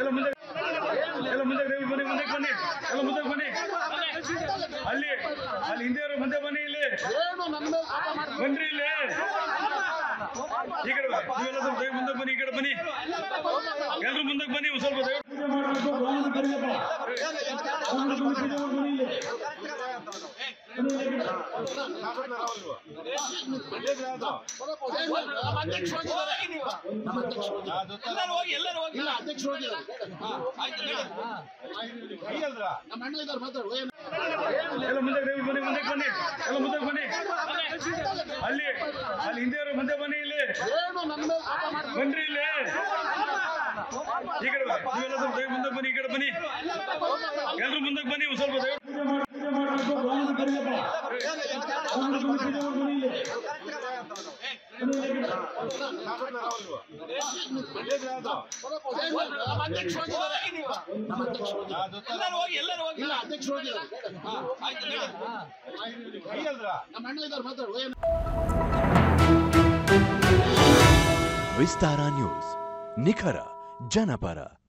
ಎಲ್ಲ ಮುಂದೆ ಎಲ್ಲ ಮುಂದೆ ದಯವಿಟ್ಟು ಬನ್ನಿ ಮುಂದಕ್ಕೆ ಬನ್ನಿ ಎಲ್ಲ ಮುಂದಕ್ಕೆ ಬನ್ನಿ ಅಲ್ಲಿ ಅಲ್ಲಿ ಹಿಂದೆ ಇರೋ ಮುಂದೆ ಬನ್ನಿ ಇಲ್ಲಿ ಬನ್ರಿ ಇಲ್ಲಿ ಈ ಕಡೆ ಬಾ. ನೀವೆಲ್ಲ ಸ್ವಲ್ಪ ದಯವಿಟ್ಟು ಮುಂದಕ್ಕೆ ಬನ್ನಿ ಈ ಕಡೆ ಬನ್ನಿ ಎಲ್ಲರೂ ಮುಂದಕ್ಕೆ ಬನ್ನಿ ಒಂದ್ ಸ್ವಲ್ಪ ದಯವಿಟ್ಟು ಪೂಜೆ ಮಾಡ್ಬೇಕು. ಬ್ರಾಹ್ಮಣ ಕರೀರಪ್ಪ. ಬ್ರಾಹ್ಮಣ ಬಂದು ಪೂಜೆ ಮಾಡಿ ಬನ್ನಿ ಇಲ್ಲಿ. ಬನ್ನಿ ಇಲ್ಲಿ. ಎಲ್ಲರೂ ಹೋಗಿ ಎಲ್ಲರೂ ಹೋಗಿ ಇಲ್ಲ ಅಧ್ಯಕ್ಷರು ಹೋಗಿದ್ದಾರೆ ಆಯ್ತು ನಡಿ. ನಮ್ಮ ಅಣ್ಣ ಇದ್ದಾರೆ ಮಾತಾಡು ಏನು ಎಲ್ಲ ಮುಂದೆ ದಯವಿಟ್ಟು ಬನ್ನಿ ಮುಂದಕ್ಕೆ ಬನ್ನಿ ಎಲ್ಲ ಮುಂದಕ್ಕೆ ಬನ್ನಿ ಅಲ್ಲಿ ಅಲ್ಲಿ ಹಿಂದೆ ಇರೋ ಮುಂದೆ ಬನ್ನಿ ಇಲ್ಲಿ ಏನು ನನ್ನ ಮೇಲೆ ಪಾಪ ಮಾಡ್ತಾರೆ ಬನ್ರಿ ಇಲ್ಲಿ ಈ ಕಡೆ ಬಾ. ನೀವೆಲ್ಲ ಸ್ವಲ್ಪ ದಯವಿಟ್ಟು ಮುಂದಕ್ಕೆ ಬನ್ನಿ ಈ ಕಡೆ ಬನ್ನಿ ಎಲ್ಲರೂ ಮುಂದಕ್ಕೆ ಬನ್ನಿ ಒಂದ್ ಸ್ವಲ್ಪ ದಯವಿಟ್ಟು ಪೂಜೆ ಮಾಡಿ ಪೂಜೆ ಮಾಡ್ಬೇಕು. ಬ್ರಾಹ್ಮಣ ಕರೀರಪ್ಪ. ಬ್ರಾಹ್ಮಣ ಬಂದು ಪೂಜೆ ಮಾಡಿ ಬನ್ನಿ ಇಲ್ಲಿ. ಬನ್ನಿ ಇಲ್ಲಿ. ಏನು ನಮ್ಮ ಅಧ್ಯಕ್ಷರು ಹೋಗಿದ್ದಾರೆ ನಮ್ಮ ಅಧ್ಯಕ್ಷರು ಹೋಗಿದ್ದಾರೆ ಎಲ್ಲರೂ ಹೋಗಿ ಎಲ್ಲರೂ ಹೋಗಿ ಇಲ್ಲ ಅಧ್ಯಕ್ಷರು ಹೋಗಿದ್ದಾರೆ ಆಯ್ತು ನಡಿ. ನಮ್ಮ ಅಣ್ಣ ಇದ್ದಾರೆ ಮಾತಾಡು ಏನು ವಿಸ್ತಾರ ನ್ಯೂಸ್ ನಿಖರ ಜನಪರ